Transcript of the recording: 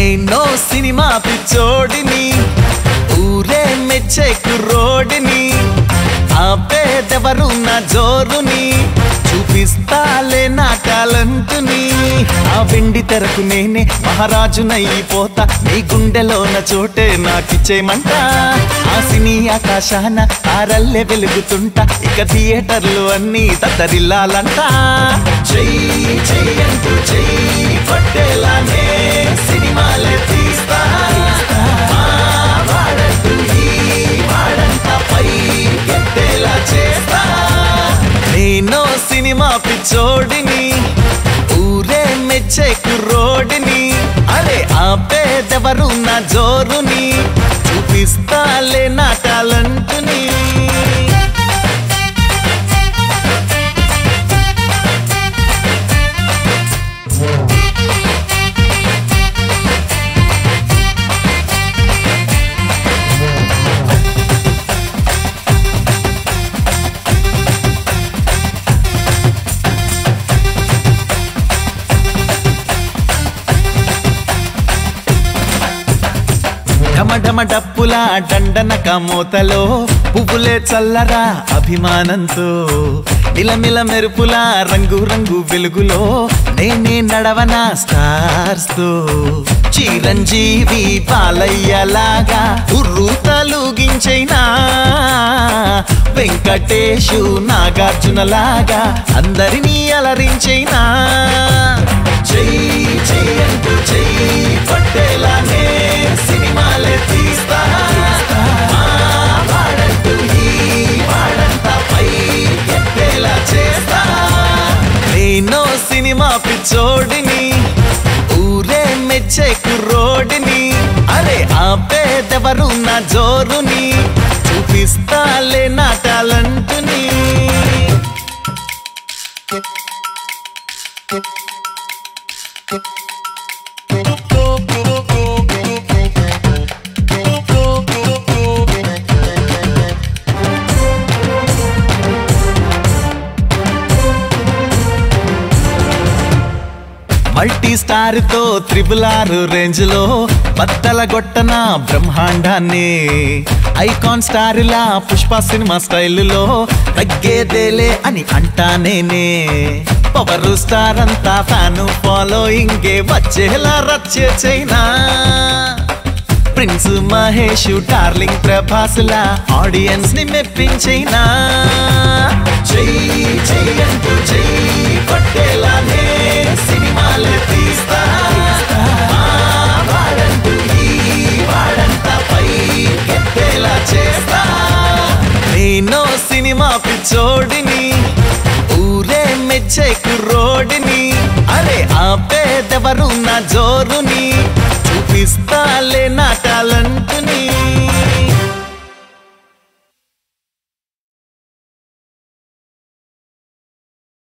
నేను సినిమా పిచ్చోడిని ఊరే మెచ్చే కుర్రోడిని ఆపేదెవరు నా జోరుని చూపిస్తాలే నా టాలెంటుని ఆ వెండి తెరకు నేనే మహారాజునైపోతా నీ గుండెలోన చోటే నాకిచ్చేయమంట ఆ సినీ ఆకాశాన తారల్లే వెలుగుతుంటా ఇక థియేటర్లు అన్నీ తత్తరిల్లాలంట చెయ్యి చెయ్యంటూ చెయ్యి పట్టేలానే సినిమాలే తీస్తా మా వాడంటూ ఈ వాడంతా పై ఎత్తేలా చేస్తా నేను సినిమా పిచ్చోడిని ఊరే మెచ్చే కుర్రోడిని అరే ఆపేదెవరు నా జోరుని చూపిస్తాలే నా టాలెంటుని ఢమఢమ డప్పుల దండనక మూతలో పువ్వులే చల్లరా అభిమానంతో నిలమిల మెరుపుల రంగు రంగు వెలుగులో నేనే నడవనా స్టార్స్ తో చిరంజీవి బాలయ్యలాగా ఉర్రు తలుగించైనా వెంకటేశు నాగార్జునలాగా అందరినీ అలరించైనా చెయ్యి చెయ్యంటూ చెయ్యి పట్టేలానే సినిమాలే తీస్తా మా వాడంటూ ఈ వాడంతా పై ఎత్తేలా చేస్తా నేను సినిమా పిచ్చోడిని ఊరే మెచ్చే కుర్రోడిని అరే ఆపేదెవరు నా జోరుని చూపిస్తాలే నా టాలెంటుని మల్టీ స్టార్ తో త్రిబుల్ ఆర్ రేంజ్ లో బద్దల గొట్టన బ్రహ్మాండాన్ని ఐకాన్ స్టార్ లా పుష్ప సినిమా స్టైల్లో తగ్గేదేలే అని అంటానేనే పవర్ స్టార్ అంతా ఫ్యాను ఫాలోయింగే వచ్చేలా రచ్చే చైనా ప్రిన్స్ మహేష్ డార్లింగ్ ప్రభాస్లా ఆడియన్స్ ని మెప్పించైనా చెయ్యి చెయ్యంటూ చెయ్యి పట్టేలానే సినిమాలే తీస్తా మా వాడంటూ ఈ వాడంతా పై ఎత్తేలా చేస్తా నేను సినిమా పిచ్చోడిని ఊరే మెచ్చే కుర్రోడిని అరే ఆపేదెవరు నా జోరుని చూపిస్తాలే నా టాలెంటుని